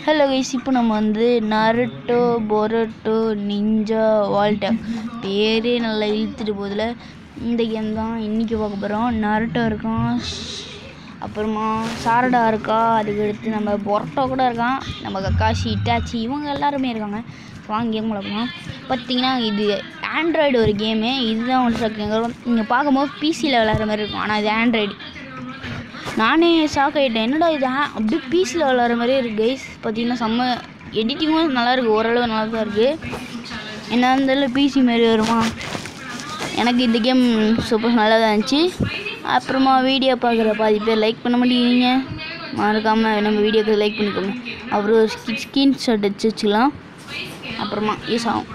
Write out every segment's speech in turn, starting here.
Hello guys இப்போ நம்ம வந்து நருட்டோ பொரட்டோ நிஞ்சா வால்டர் பேரே நல்லா இழுத்துட்டு போதில் இந்த கேம் தான் இன்றைக்கி பார்க்க போகிறோம் நருட்டோ இருக்கான் அப்புறமா சாரடா இருக்கா அதுக்கு அடுத்து நம்ம பொரட்டோ கூட இருக்கான் நம்ம கக்காஷி இட்டாச்சி இவங்க எல்லாருமே இருக்காங்க வாங்க கேம் விளாடலாம் பார்த்தீங்கன்னா இது ஆண்ட்ராய்டு ஒரு கேமு இதுதான் ஒன்று நீங்கள் பார்க்கும்போது பிசியில் விளாட்ற மாதிரி இருக்கும் ஆனால் இது ஆண்ட்ராய்டு நானே ஷாக் ஆகிட்டேன் என்னடா இது ஆ- அப்படியே பீஸில் விளாட்ற மாதிரியே இருக்குது கைஸ் பார்த்தீங்கன்னா செம்ம எடிட்டிங்கும் நல்லா இருக்குது ஓரளவு நல்லா தான் இருக்குது என்ன இருந்தாலும் பிசி மாதிரி வருமா எனக்கு இந்த கேம் சூப்பர் நல்லா தான் இருந்துச்சு அப்புறமா வீடியோ பார்க்குற பாதி பேர் லைக் பண்ண மாட்டேங்கிறீங்க மறக்காமல் நம்ம வீடியோக்கு லைக் பண்ணிக்கோங்க அப்புறம் ஒரு ஸ்க்ரீன்ஷாட் வச்சு வச்சுக்கலாம் அப்புறமா யூஸ் ஆகும்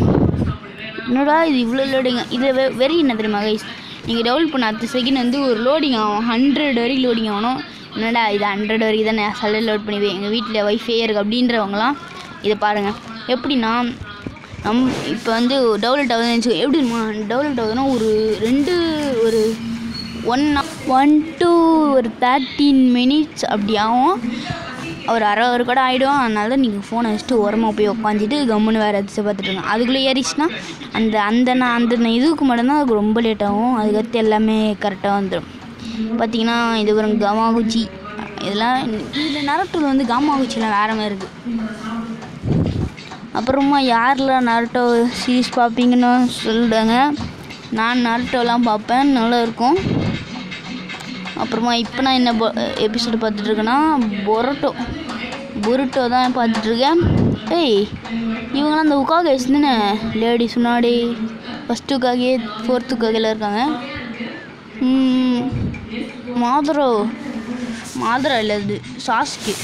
என்னடா இது இவ்வளோ லோடிங்க இதில் வெ வெரி என்ன தெரியுமா கைஸ் நீங்கள் டவுல் பண்ண அடுத்த செகண்ட் வந்து ஒரு லோடிங் ஆகும் ஹண்ட்ரட் வரைக்கும் லோடிங் ஆகணும் என்னடா இது ஹண்ட்ரட் வரைக்கும் தானே சல்ல லோட் பண்ணிவேன் எங்கள் வீட்டில் ஒய்ஃபை இருக்குது அப்படின்றவங்களாம் இதை பாருங்கள் எப்படின்னா நம் இப்போ வந்து டவுன்லோட் ஆகுதுன்னு வச்சுக்கோ எப்படிமா டவுன்லோட் ஆகுதுன்னா ஒரு ரெண்டு ஒரு ஒன் ஒன் டு ஒரு தேர்ட்டீன் மினிட்ஸ் அப்படி ஆகும் ஒரு அரை ஒரு கூட ஆகிடும் அதனால நீங்கள் ஃபோனை வச்சுட்டு ஓரமாக போய் உட்காந்துட்டு கம்முன்னு வேறு எதாச்சும் பார்த்துட்டு இருங்க அதுக்குள்ளே ஏறிச்சுன்னா அந்த அந்த நான் அந்த ந- இதுக்கு மட்டும்தான் அதுக்கு ரொம்ப லேட் ஆகும் அதுக்கடுத்து எல்லாமே கரெக்டாக வந்துடும் பார்த்தீங்கன்னா இது ஒரு கமாகுச்சி இதெல்லாம் இதில் நரட்டூர் வந்து கமாகுச்சிலாம் வேறு மாதிரி இருக்குது அப்புறமா யாரெல்லாம் நரட்டோ சீரிஸ் பார்ப்பீங்கன்னு சொல்லிடுங்க நான் நரட்டோலாம் பார்ப்பேன் நல்லா இருக்கும் அப்புறமா இப்போ நான் என்ன எபிசோடு பார்த்துட்ருக்கேன்னா பொரட்டோ பொருட்டோ தான் பார்த்துட்ருக்கேன் ஏய் இவங்களாம் அந்த உக்காகேஸ் தானே லேடிஸ் முன்னாடி ஃபஸ்ட்டு உக்காகே ஃபோர்த்து உக்காகையில் இருக்காங்க ம், மாதுரோ மாதுரா இல்லை அது சாஸ்க்கு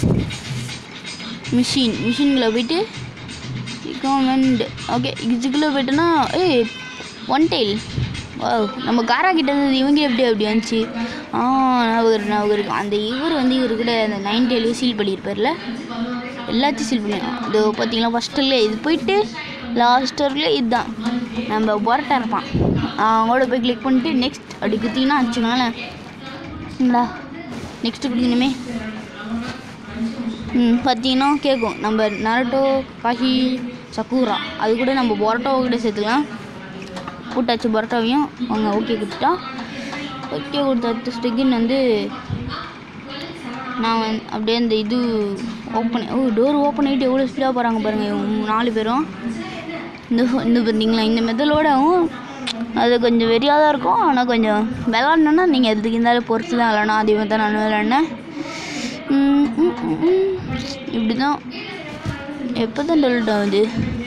மிஷின் மிஷின்குள்ளே போயிட்டு கமெண்ட் ஓகே இதுக்குள்ளே போயிட்டோன்னா ஏய் ஒன் டெயில் வாவ் நம்ம காரா கிட்ட இருந்தது இவங்க எப்படி அப்படி வந்துச்சு ஆ ஞாபகம் இருக்கு ஞாபகம் இருக்கு அந்த இவர் வந்து இவர் கூட அந்த நைன் டெயிலையும் சீல் பண்ணியிருப்பார்ல எல்லாத்தையும் சீல் பண்ணி இது பார்த்தீங்களா ஃபஸ்ட்டில் இது போயிட்டு லாஸ்ட் வரைக்கும் இதுதான் நம்ம பொரட்டா இருப்பான் அவங்களோட போய் கிளிக் பண்ணிட்டு நெக்ஸ்ட் அப்படி குத்திங்கன்னா வச்சுக்கோங்களேன் என்னடா நெக்ஸ்ட்டு கொடுக்கணுமே ம் பார்த்தீங்கன்னா கேட்கும் நம்ம நரட்டோ காஷி சக்கூரா அது கூட நம்ம பொரோட்டாவை கூட சேர்த்துக்கலாம் கூட்டாச்சு பரோட்டாவையும் அவங்க ஓகே கொடுத்துட்டா ஓகே கொடுத்த ஸ்டிக்கின் வந்து நான் வந்து அப்படியே அந்த இது ஓப்பன் ஓ டோர் ஓப்பன் ஆகிட்டு எவ்வளோ ஸ்பீடாக போகிறாங்க பாருங்கள் இவங்க நாலு பேரும் இந்த இந்த பார்த்தீங்களா இந்த மெத்தலோடவும் அது கொஞ்சம் வெறியாக தான் இருக்கும் ஆனால் கொஞ்சம் விளாட்ணுன்னா நீங்கள் எதுக்கு இருந்தாலும் பொறுத்து தான் விளாடணும் அதே மாதிரி தான் நான் விளாட்னேன் ம், ம், ம், ம். இப்படி தான் எப்போ தான் டெல்ட் ஆகுது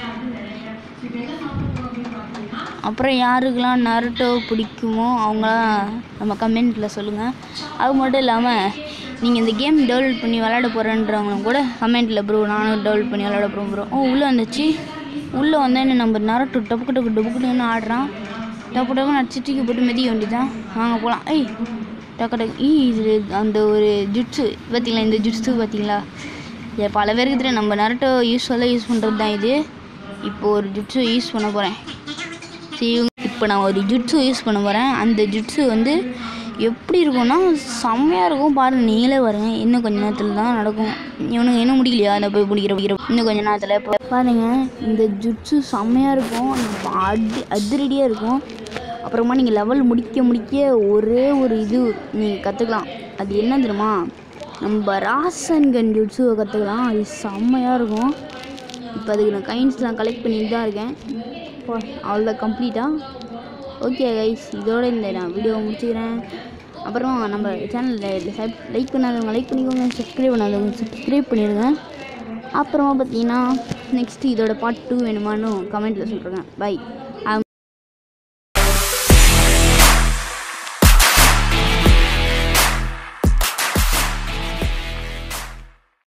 அப்புறம் யாருக்கெல்லாம் நருட்டோ பிடிக்குமோ அவங்களாம் நம்ம கமெண்ட்டில் சொல்லுங்கள் அது மட்டும் இல்லாமல் நீங்கள் இந்த கேம் டெவலப் பண்ணி விளாட போகிறேன்றவங்களும் கூட கமெண்ட்டில் ப்ரோ நானும் டெவலப் பண்ணி விளாட போகிறோம் ப்ரோ ஓ உள்ளே வந்துச்சு உள்ளே வந்தேன்னு நம்ம நரட்டு டப்புக்கு டப்பு டப்புக்குன்னு ஆடுறான் டப்பு டப்பு நடிச்சு தூக்கி போட்டு மிதிக்க வேண்டியதான் வாங்க போகலாம் ஏய் டக்கு டக்கு ஈ இது அந்த ஒரு ஜுட்ஸு பார்த்தீங்களா இந்த ஜுட்ஸு பார்த்தீங்களா இது பல பேருக்கு தெரியும் நம்ம நரட்டோ யூஸ்வலாக யூஸ் பண்ணுறது தான் இது இப்போ ஒரு ஜுட்ஸு யூஸ் பண்ண போகிறேன் சரி இப்போ நான் ஒரு ஜுட்ஸு யூஸ் பண்ண போகிறேன் அந்த ஜுட்ஸு வந்து எப்படி இருக்கும்னா செம்மையாக இருக்கும் பாருங்கள் நீங்களே பாருங்க இன்னும் கொஞ்ச நேரத்தில் தான் நடக்கும் இவனுக்கு என்ன முடியலையா அதை போய் பிடிக்கிற பிடிக்கிற இன்னும் கொஞ்ச நேரத்தில் இப்போ பாருங்க இந்த ஜுட்ஸு செம்மையாக இருக்கும் அடி அதிரடியாக இருக்கும் அப்புறமா நீங்கள் லெவல் முடிக்க முடிக்க ஒரே ஒரு இது நீங்கள் கற்றுக்கலாம் அது என்ன தெரியுமா நம்ம ராசன் கன் ஜுட்ஸுவை கற்றுக்கலாம் அது செம்மையாக இருக்கும் இப்போ அதுக்கு நான் கைன்ஸ்லாம் கலெக்ட் பண்ணிட்டு தான் இருக்கேன் இப்போ அவ்வளோ கம்ப்ளீட்டாக ஓகே கைஸ் இதோட இந்த நான் வீடியோவை முடிச்சுக்கிறேன் அப்புறம் நம்ம சேனலில் லைக் பண்ணாதவங்க லைக் பண்ணிக்கோங்க சப்ஸ்கிரைப் பண்ணாதவங்க சப்ஸ்கிரைப் பண்ணிடுங்க அப்புறமா பார்த்தீங்கன்னா நெக்ஸ்ட்டு இதோட பார்ட் டூ வேணுமான்னு கமெண்ட்டில் சொல்கிறேன் பை